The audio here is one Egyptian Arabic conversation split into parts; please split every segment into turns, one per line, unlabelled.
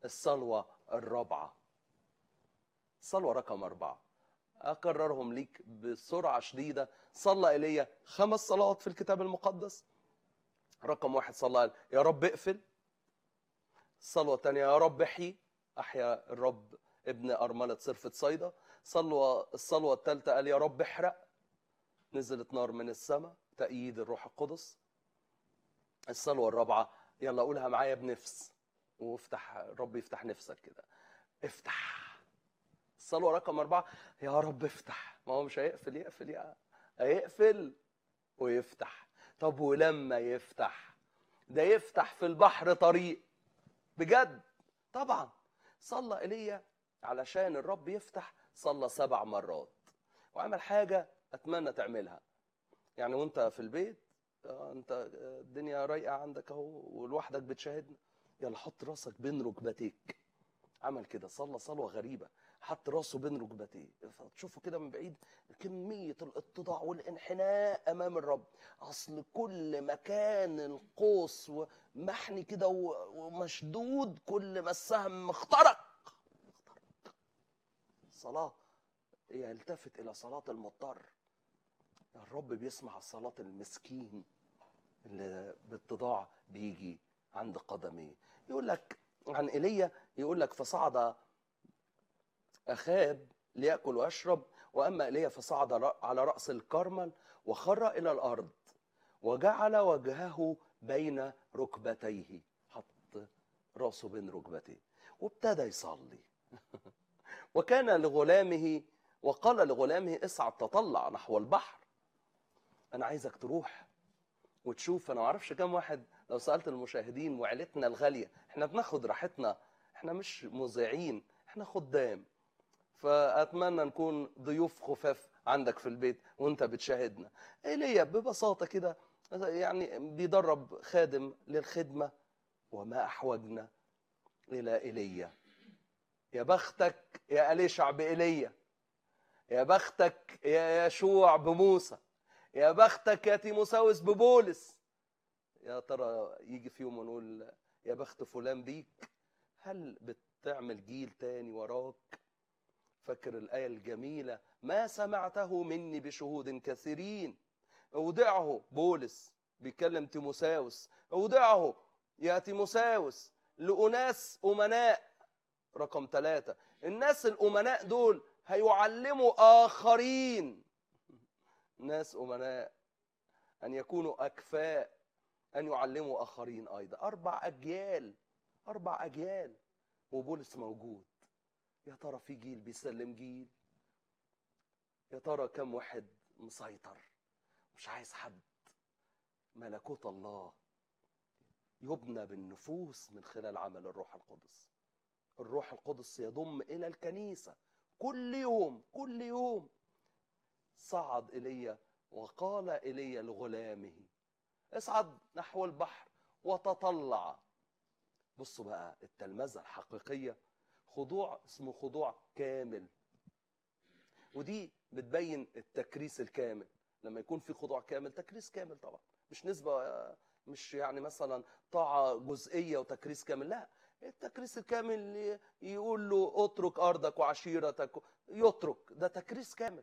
الصلوة الرابعة الصلوة رقم أربعة أكررهم ليك بسرعة شديدة صلى إيليا خمس صلوات في الكتاب المقدس رقم واحد صلى قال يا رب اقفل الصلوة الثانية يا رب احيي أحيا الرب ابن أرملة صرفة صيدا صلوة الصلوة الثالثة قال يا رب احرق نزلت نار من السماء تأييد الروح القدس الصلوة الرابعة يلا قولها معايا بنفس وافتح رب يفتح نفسك كده افتح الصلوة رقم أربعة يا رب افتح ما هو مش هيقفل يقفل يا هيقفل ويفتح طب ولما يفتح ده يفتح في البحر طريق بجد طبعا صلى ايليا علشان الرب يفتح صلى سبع مرات وعمل حاجة أتمنى تعملها يعني وانت في البيت آه، انت آه، الدنيا رايقة عندك اهو ولوحدك بتشاهدنا يلا حط راسك بين ركبتيك عمل كده صلى صلوة غريبة حط راسه بين ركبتيه فتشوفه كده من بعيد كمية الاتضاع والانحناء أمام الرب أصل كل ما كان القوس محني كده و- ومشدود كل ما السهم اخترق اخترق صلاة يلتفت إلى صلاة المضطر الرب بيسمع صلاة المسكين اللي باتضاع بيجي عند قدميه يقول لك عن ايليا يقول لك فصعد اخاب ليأكل ويشرب واما ايليا فصعد ر- على راس الكرمل وخر الى الارض وجعل وجهه بين ركبتيه حط راسه بين ركبتيه وابتدى يصلي وكان لغلامه وقال لغلامه اصعد تطلع نحو البحر انا عايزك تروح وتشوف انا ما اعرفش كام واحد لو سالت المشاهدين وعيلتنا الغاليه احنا بناخد راحتنا احنا مش مذيعين احنا خدام فاتمنى نكون ضيوف خفاف عندك في البيت وانت بتشاهدنا ايليا ببساطه كده يعني بيدرب خادم للخدمه وما احوجنا الى ايليا يا بختك يا اليشع بايليا يا بختك يا يشوع بموسى يا بختك يا تيموساوس ببولس يا ترى يجي في يوم ونقول يا بخت فلان بيك هل بتعمل جيل تاني وراك فاكر الآية الجميلة ما سمعته مني بشهود كثيرين اودعه بولس بيكلم تيموساوس اودعه يا تيموساوس لأناس أمناء رقم ثلاثة الناس الأمناء دول هيعلموا آخرين ناس أمناء أن يكونوا أكفاء أن يعلموا آخرين أيضا أربع أجيال أربع أجيال وبولس موجود يا ترى في جيل بيسلم جيل يا ترى كم واحد مسيطر مش عايز حد ملكوت الله يبنى بالنفوس من خلال عمل الروح القدس الروح القدس يضم إلى الكنيسة كل يوم كل يوم صعد إلي وقال إلي لغلامه اصعد نحو البحر وتطلع بصوا بقى التلمذة الحقيقية خضوع اسمه خضوع كامل ودي بتبين التكريس الكامل لما يكون في خضوع كامل تكريس كامل طبعا مش نسبة آه، مش يعني مثلا طاعة جزئية وتكريس كامل لا التكريس الكامل ي- يقول له اترك أرضك وعشيرتك يترك ده تكريس كامل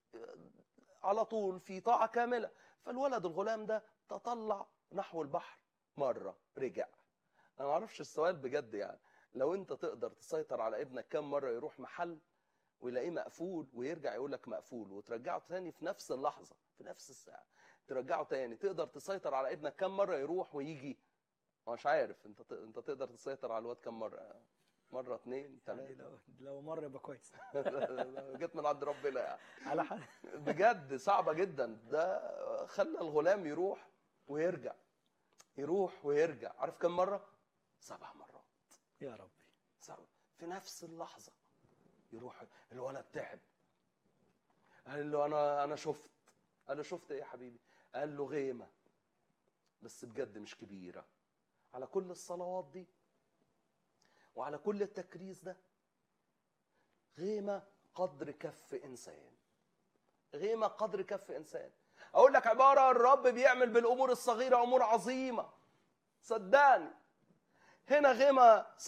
على طول في طاعة كاملة فالولد الغلام ده تطلع نحو البحر مرة رجع أنا ما أعرفش السؤال بجد يعني لو أنت تقدر تسيطر على ابنك كم مرة يروح محل ويلاقيه مقفول ويرجع يقول لك مقفول وترجعه تاني في نفس اللحظة في نفس الساعة ترجعه تاني تقدر تسيطر على ابنك كم مرة يروح ويجي مش عارف انت ت- انت تقدر تسيطر على الواد كم مرة مرة اتنين
يعني
تلاتة
لو لو مره يبقى كويس
جت من عند ربنا يعني
على حد
بجد صعبة جدا ده خلى الغلام يروح ويرجع يروح ويرجع عارف كم مرة؟ سبع مرات
يا ربي
سبع في نفس اللحظة يروح الولد تعب قال له أنا أنا شفت قال له شفت إيه يا حبيبي؟ قال له غيمة بس بجد مش كبيرة على كل الصلوات دي وعلى كل التكريس ده غيمة قدر كف إنسان غيمة قدر كف إنسان أقول لك عبارة الرب بيعمل بالأمور الصغيرة أمور عظيمة صدقني هنا غيمة